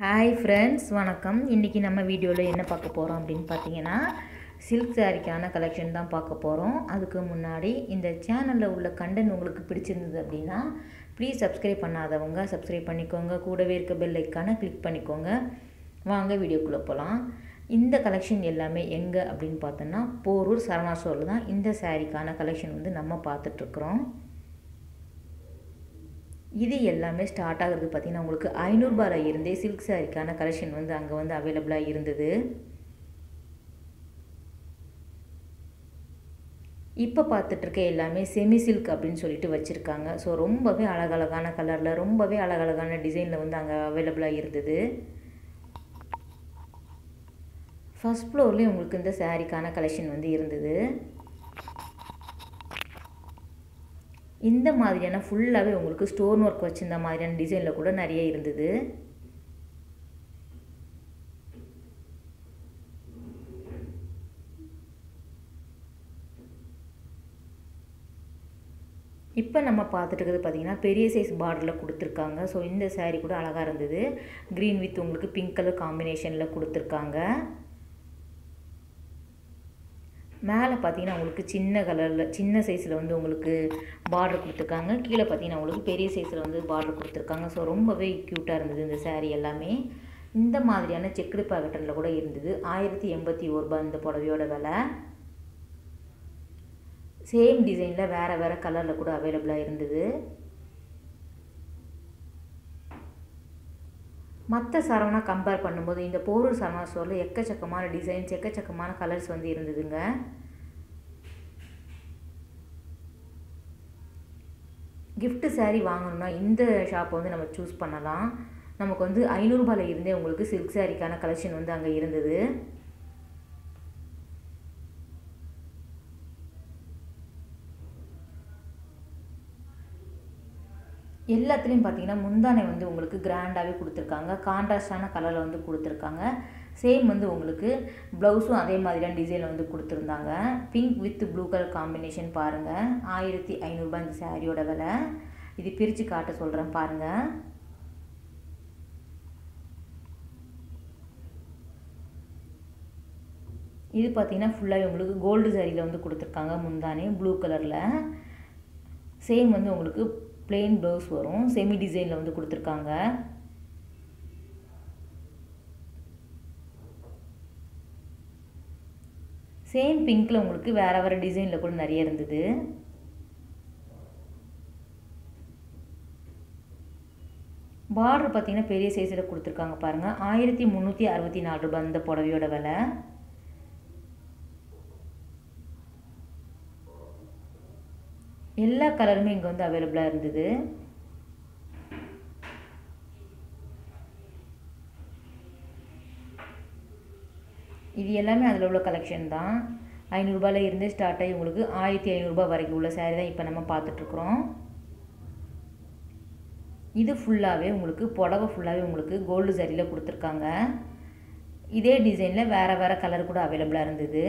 hi friends வணக்கம் இன்றைக்கி நம்ம வீடியோவில் என்ன பார்க்க போகிறோம் அப்படின்னு பார்த்தீங்கன்னா சில்க் சாரிக்கான கலெக்ஷன் தான் பார்க்க போகிறோம் அதுக்கு முன்னாடி இந்த சேனலில் உள்ள கண்டென்ட் உங்களுக்கு பிடிச்சிருந்தது அப்படின்னா ப்ளீஸ் சப்ஸ்கிரைப் பண்ணாதவங்க சப்ஸ்கிரைப் பண்ணிக்கோங்க கூடவே இருக்க பெல் ஐக்கானை கிளிக் பண்ணிக்கோங்க வாங்க வீடியோக்குள்ளே போகலாம் இந்த கலெக்ஷன் எல்லாமே எங்கே அப்படின்னு பார்த்தோன்னா போரூர் சரவணா ஸ்டோரில் தான் இந்த சாரிக்கான கலெக்ஷன் வந்து நம்ம பார்த்துட்ருக்குறோம் இது எல்லாமே ஸ்டார்ட் ஆகிறது பார்த்திங்கன்னா உங்களுக்கு ஐநூறுபாயில் இருந்தே சில்க் சாரிக்கான கலெக்ஷன் வந்து அங்கே வந்து அவைலபிளாக இருந்தது இப்போ பார்த்துட்ருக்க எல்லாமே செமி சில்க் அப்படின்னு சொல்லிட்டு வச்சுருக்காங்க ஸோ ரொம்பவே அழகழகான கலரில் ரொம்பவே அழகழகான டிசைனில் வந்து அங்கே அவைலபிளாக இருந்தது ஃபஸ்ட் ஃப்ளோர்லேயும் உங்களுக்கு இந்த சாரிக்கான கலெக்ஷன் வந்து இருந்தது இந்த மாதிரியான ஃபுல்லாகவே உங்களுக்கு ஸ்டோன் ஒர்க் வச்சுருந்த மாதிரியான டிசைனில் கூட நிறைய இருந்தது இப்போ நம்ம பார்த்துட்டு இருக்கிறது பார்த்திங்கன்னா பெரிய சைஸ் பார்டரில் கொடுத்துருக்காங்க ஸோ இந்த சேரீ கூட அழகாக இருந்தது க்ரீன் வித் உங்களுக்கு பிங்க் கலர் காம்பினேஷனில் கொடுத்துருக்காங்க மேலே பார்த்தீங்கன்னா உங்களுக்கு சின்ன கலரில் சின்ன சைஸில் வந்து உங்களுக்கு பார்டர் கொடுத்துருக்காங்க கீழே பார்த்தீங்கன்னா உங்களுக்கு பெரிய சைஸில் வந்து பார்டர் கொடுத்துருக்காங்க ஸோ ரொம்பவே க்யூட்டாக இருந்தது இந்த சேரீ எல்லாமே இந்த மாதிரியான செக்குடு பேக்கெட்டில் கூட இருந்தது ஆயிரத்தி எண்பத்தி ஒரு ரூபாய் இந்த புடவையோட விலை சேம் டிசைனில் வேறு வேறு கலரில் கூட அவைலபிளாக இருந்தது மற்ற சரவணா கம்பேர் பண்ணும்போது இந்த போரூர் சரவணா ஸ்டோரில் எக்கச்சக்கமான டிசைன்ஸ் எக்கச்சக்கமான கலர்ஸ் வந்து இருந்ததுங்க கிஃப்ட் சாரீ வாங்கணும்னா இந்த ஷாப்பை வந்து நம்ம சூஸ் பண்ணலாம் நமக்கு வந்து ஐநூறுரூபாயில் இருந்தே உங்களுக்கு சில்க் சாரிக்கான கலெக்ஷன் வந்து அங்கே இருந்தது எல்லாத்துலேயும் பார்த்தீங்கன்னா முந்தானை வந்து உங்களுக்கு கிராண்டாகவே கொடுத்துருக்காங்க கான்ட்ராஸ்டான கலரில் வந்து கொடுத்துருக்காங்க சேம் வந்து உங்களுக்கு ப்ளவுஸும் அதே மாதிரியான டிசைனில் வந்து கொடுத்துருந்தாங்க pink with blue colour combination பாருங்கள் ஆயிரத்தி ஐநூறுரூபா இந்த சாரியோட விலை இது பிரித்து காட்ட சொல்கிறேன் பாருங்கள் இது பார்த்தீங்கன்னா ஃபுல்லாகவே உங்களுக்கு கோல்டு சாரியில் வந்து கொடுத்துருக்காங்க முந்தானே ப்ளூ கலரில் சேம் வந்து உங்களுக்கு பிளெயின் ப்ளவுஸ் வரும் செமி டிசைனில் வந்து கொடுத்துருக்காங்க சேம் பிங்க்கில் உங்களுக்கு வேறு வேறு டிசைனில் கூட நிறைய இருந்தது பார்டர் பார்த்தீங்கன்னா பெரிய சைஸில் கொடுத்துருக்காங்க பாருங்கள் ஆயிரத்தி முந்நூற்றி அறுபத்தி நாலு ரூபாய் இந்த புடவையோட விலை எல்லா கலருமே இங்கே வந்து அவைலபிளாக இருந்தது இது எல்லாமே அதில் உள்ள கலெக்ஷன் தான் ஐநூறுரூபாயில் இருந்து ஸ்டார்ட் ஆகி உங்களுக்கு ஆயிரத்தி ஐநூறுரூபா வரைக்கும் உள்ள சேரீ தான் இப்போ நம்ம பார்த்துட்ருக்குறோம் இது ஃபுல்லாகவே உங்களுக்கு புடவை ஃபுல்லாகவே உங்களுக்கு கோல்டு சரியில் கொடுத்துருக்காங்க இதே டிசைனில் வேறு வேறு கலர் கூட அவைலபிளாக இருந்தது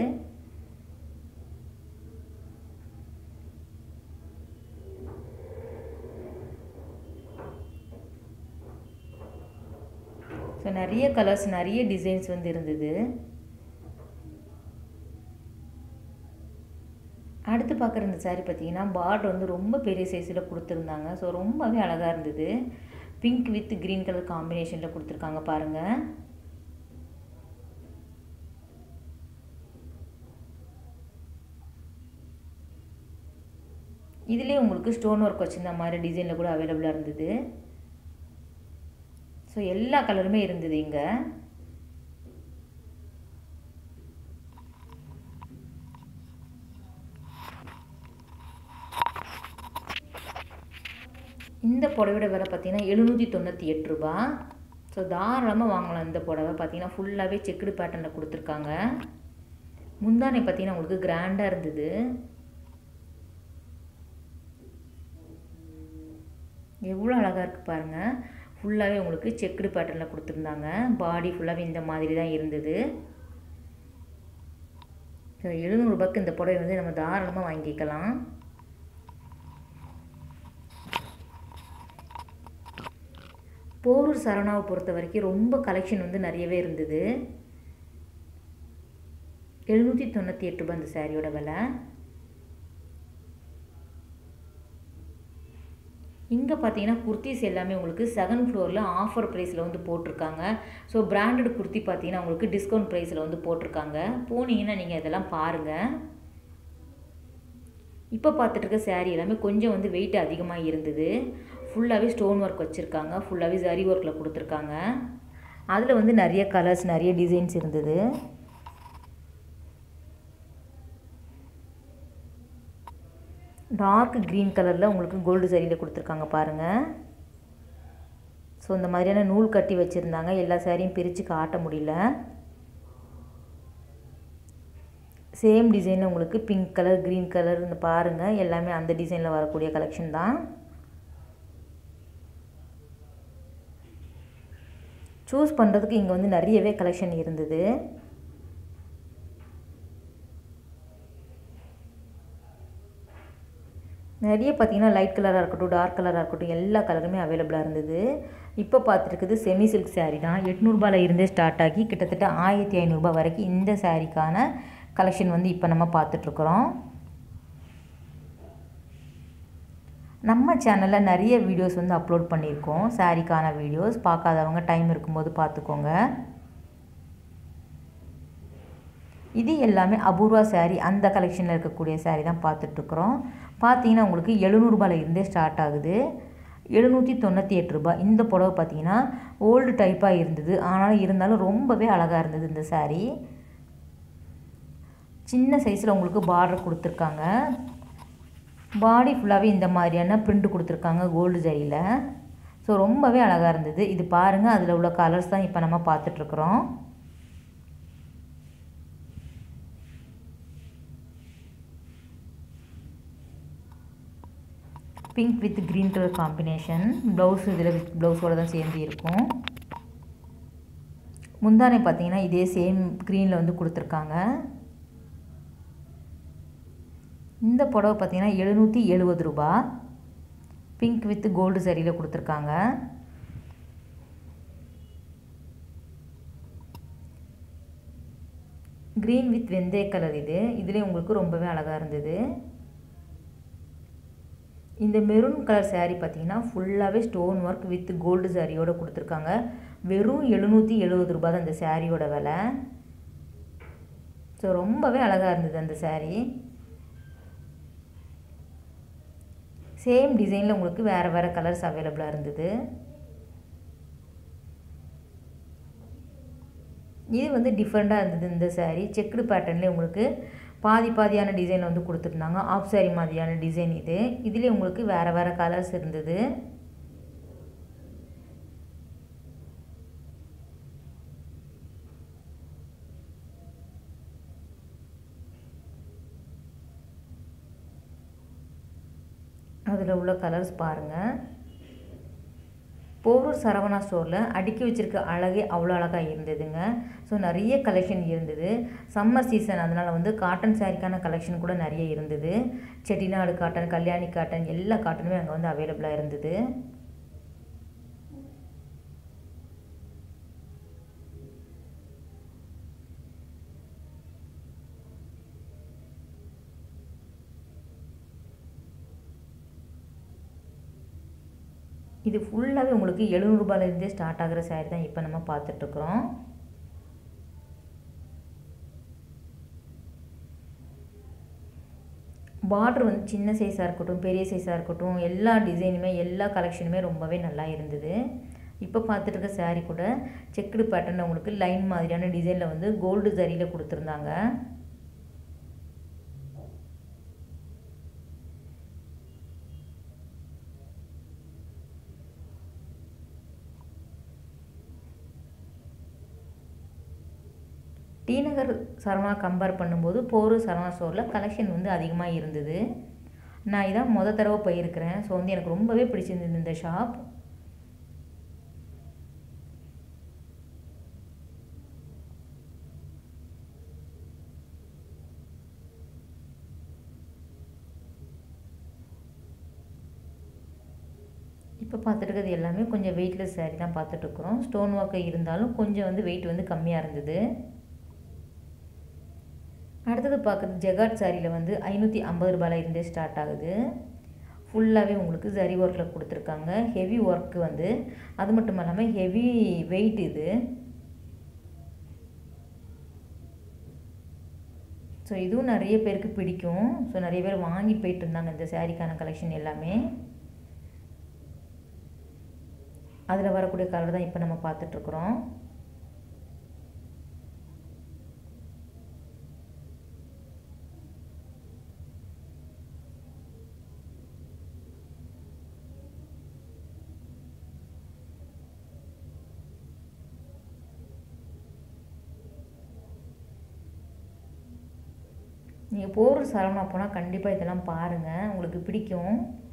ஸோ நிறைய கலர்ஸ் நிறைய டிசைன்ஸ் வந்து இருந்தது அடுத்து பார்க்குற இந்த சாரீ பார்த்தீங்கன்னா பார்டர் வந்து ரொம்ப பெரிய சைஸில் கொடுத்துருந்தாங்க ஸோ ரொம்பவே அழகாக இருந்தது பிங்க் வித் க்ரீன் கலர் காம்பினேஷனில் கொடுத்துருக்காங்க பாருங்கள் இதிலே உங்களுக்கு ஸ்டோன் ஒர்க் வச்சுருந்த மாதிரி டிசைனில் கூட அவைலபிளாக இருந்தது ஸோ எல்லா கலருமே இருந்தது இங்கே இந்த புடவையோட விலை பார்த்தீங்கன்னா எழுநூற்றி தொண்ணூற்றி எட்டு ரூபா ஸோ தாராளமாக வாங்கலாம் இந்த புடவை பார்த்தீங்கன்னா ஃபுல்லாகவே செக்குடு பேட்டர்னில் கொடுத்துருக்காங்க முந்தானை பார்த்தீங்கன்னா உங்களுக்கு கிராண்டாக இருந்தது எவ்வளோ அழகாக இருக்குது பாருங்கள் ஃபுல்லாகவே உங்களுக்கு செக்குடு பேட்டர்னில் கொடுத்துருந்தாங்க பாடி ஃபுல்லாகவே இந்த மாதிரி தான் இருந்தது ஸோ எழுநூறுபாய்க்கு இந்த புடவை வந்து நம்ம தாராளமாக வாங்கிக்கலாம் போரூர் சரவணாவை பொறுத்த வரைக்கும் ரொம்ப கலெக்ஷன் வந்து நிறையவே இருந்தது எழுநூற்றி தொண்ணூற்றி எட்டு ரூபாய் இந்த சாரியோட விலை இங்கே பார்த்தீங்கன்னா குர்த்திஸ் எல்லாமே உங்களுக்கு செகண்ட் ஃப்ளோரில் ஆஃபர் ப்ரைஸில் வந்து போட்டிருக்காங்க ஸோ பிராண்டட் குர்த்தி பார்த்தீங்கன்னா உங்களுக்கு டிஸ்கவுண்ட் ப்ரைஸில் வந்து போட்டிருக்காங்க போனீங்கன்னா நீங்கள் இதெல்லாம் பாருங்கள் இப்போ பார்த்துட்டு இருக்க சாரீ எல்லாமே கொஞ்சம் வந்து வெயிட் அதிகமாக இருந்தது ஃபுல்லாகவே ஸ்டோன் ஒர்க் வச்சுருக்காங்க ஃபுல்லாகவே ஜரி ஒர்க்கில் கொடுத்துருக்காங்க அதில் வந்து நிறைய கலர்ஸ் நிறைய டிசைன்ஸ் இருந்தது டார்க் க்ரீன் கலரில் உங்களுக்கு கோல்டு சரியில் கொடுத்துருக்காங்க பாருங்கள் ஸோ இந்த மாதிரியான நூல் கட்டி வச்சுருந்தாங்க எல்லா சாரியும் பிரித்து காட்ட முடியல சேம் டிசைனில் உங்களுக்கு பிங்க் கலர் க்ரீன் கலர் இந்த பாருங்கள் எல்லாமே அந்த டிசைனில் வரக்கூடிய கலெக்ஷன் தான் சூஸ் பண்ணுறதுக்கு இங்கே வந்து நிறையவே கலெக்ஷன் இருந்தது நிறைய பார்த்தீங்கன்னா லைட் கலராக இருக்கட்டும் டார்க் கலராக இருக்கட்டும் எல்லா கலருமே அவைலபிளாக இருந்தது இப்போ பார்த்துருக்குது செமி சில்க் சாரீ தான் எட்நூறுபாவில் இருந்தே ஸ்டார்ட் ஆகி கிட்டத்தட்ட ஆயிரத்தி ஐநூறுரூபா வரைக்கும் இந்த சாரீக்கான கலெக்ஷன் வந்து இப்போ நம்ம பார்த்துட்ருக்குறோம் நம்ம சேனலில் நிறைய வீடியோஸ் வந்து அப்லோட் பண்ணியிருக்கோம் சாரீக்கான வீடியோஸ் பார்க்காதவங்க டைம் இருக்கும்போது பார்த்துக்கோங்க இது எல்லாமே அபூர்வா சாரீ அந்த கலெக்ஷனில் இருக்கக்கூடிய சாரீ தான் பார்த்துட்ருக்குறோம் பார்த்தீங்கன்னா உங்களுக்கு எழுநூறுபாயில் இருந்தே ஸ்டார்ட் ஆகுது எழுநூற்றி தொண்ணூற்றி எட்டு ரூபாய் இந்த புடவை பார்த்தீங்கன்னா ஓல்டு டைப்பாக இருந்தது ஆனாலும் இருந்தாலும் ரொம்பவே அழகாக இருந்தது இந்த சாரீ சின்ன சைஸில் உங்களுக்கு பார்டர் கொடுத்துருக்காங்க பாடி ஃபுல்லாகவே இந்த மாதிரியான பிரிண்ட் கொடுத்துருக்காங்க கோல்டு ஜரியில் ஸோ ரொம்பவே அழகாக இருந்தது இது பாருங்கள் அதில் உள்ள கலர்ஸ் தான் இப்போ நம்ம பார்த்துட்ருக்குறோம் pink with green colour combination blouse இதில் வித் ப்ளவுஸோடு தான் சேர்ந்து இருக்கும் முந்தானை பார்த்தீங்கன்னா இதே சேம் க்ரீனில் வந்து கொடுத்துருக்காங்க இந்த புடவை பார்த்தீங்கன்னா எழுநூற்றி எழுபது ரூபா பிங்க் வித் கோல்டு சரியில் கொடுத்துருக்காங்க க்ரீன் வித் வெந்தய கலர் இது இதுலேயே உங்களுக்கு ரொம்பவே அழகாக இருந்தது இந்த மெரூன் கலர் சாரீ பார்த்தீங்கன்னா ஃபுல்லாகவே ஸ்டோன் ஒர்க் வித் கோல்டு சாரியோடு கொடுத்துருக்காங்க வெறும் எழுநூற்றி எழுபது ரூபா தான் இந்த சாரியோட விலை ஸோ ரொம்பவே அழகாக இருந்தது அந்த சாரீ சேம் டிசைனில் உங்களுக்கு வேறு வேறு கலர்ஸ் அவைலபிளாக இருந்தது இது வந்து டிஃப்ரெண்ட்டாக இருந்தது இந்த சாரீ செக்குடு பேட்டர்ன்லேயே உங்களுக்கு பாதி பாதியான டிசைன் வந்து கொடுத்துருந்தாங்க ஆஃப் சாரி மாதிரியான டிசைன் இது இதுலேயே உங்களுக்கு வேறு வேறு கலர்ஸ் இருந்தது அதில் உள்ள கலர்ஸ் பாருங்கள் போரூர் சரவணா ஸ்டோரில் அடுக்கி வச்சுருக்க அழகே அவ்வளோ அழகாக இருந்ததுங்க ஸோ நிறைய கலெக்ஷன் இருந்தது சம்மர் சீசன் அதனால் வந்து காட்டன் சாரிக்கான கலெக்ஷன் கூட நிறைய இருந்தது செட்டிநாடு காட்டன் கல்யாணி காட்டன் எல்லா காட்டனுமே அங்கே வந்து அவைலபிளாக இருந்தது இது ஃபுல்லாகவே உங்களுக்கு எழுநூறுபாலேருந்தே ஸ்டார்ட் ஆகிற சாரீ தான் இப்போ நம்ம பார்த்துட்ருக்குறோம் பார்ட்ரு வந்து சின்ன சைஸாக இருக்கட்டும் பெரிய சைஸாக இருக்கட்டும் எல்லா டிசைனுமே எல்லா கலெக்ஷனுமே ரொம்பவே நல்லா இருந்தது இப்போ பார்த்துட்டு இருக்க சாரீ கூட செக்குடு பேட்டர்னில் உங்களுக்கு லைன் மாதிரியான டிசைனில் வந்து கோல்டு ஜரியில் கொடுத்துருந்தாங்க டி நகர் சரவணா கம்பேர் பண்ணும்போது போரூர் சரவணா ஸ்டோரில் கலெக்ஷன் வந்து அதிகமாக இருந்தது நான் இதான் முத தடவை போயிருக்கிறேன் ஸோ வந்து எனக்கு ரொம்பவே பிடிச்சிருந்தது இந்த ஷாப் இப்போ இப்போ பார்த்துட்டு இருக்கிறது எல்லாமே கொஞ்சம் வெயிட்லெஸ் saree தான் பார்த்துட்ருக்குறோம் ஸ்டோன் ஒர்க்கு இருந்தாலும் கொஞ்சம் வந்து வெயிட் வந்து கம்மியாக இருந்தது அடுத்தது பார்க்குறது ஜெகாட் சாரியில் வந்து ஐநூற்றி ஐம்பது ரூபாயில் இருந்தே ஸ்டார்ட் ஆகுது ஃபுல்லாகவே உங்களுக்கு ஜரி ஒர்க்கில் கொடுத்துருக்காங்க ஹெவி ஒர்க்கு வந்து அது மட்டும் இல்லாமல் ஹெவி வெயிட் இது ஸோ இதுவும் நிறைய பேருக்கு பிடிக்கும் ஸோ நிறைய பேர் வாங்கிட்டு போயிட்டு இருந்தாங்க இந்த சாரீக்கான கலெக்ஷன் எல்லாமே அதில் வரக்கூடிய கலர் தான் இப்போ நம்ம பார்த்துட்ருக்குறோம் நீங்கள் போகிற சரவணா போனால் கண்டிப்பாக இதெல்லாம் பாருங்கள் உங்களுக்கு பிடிக்கும்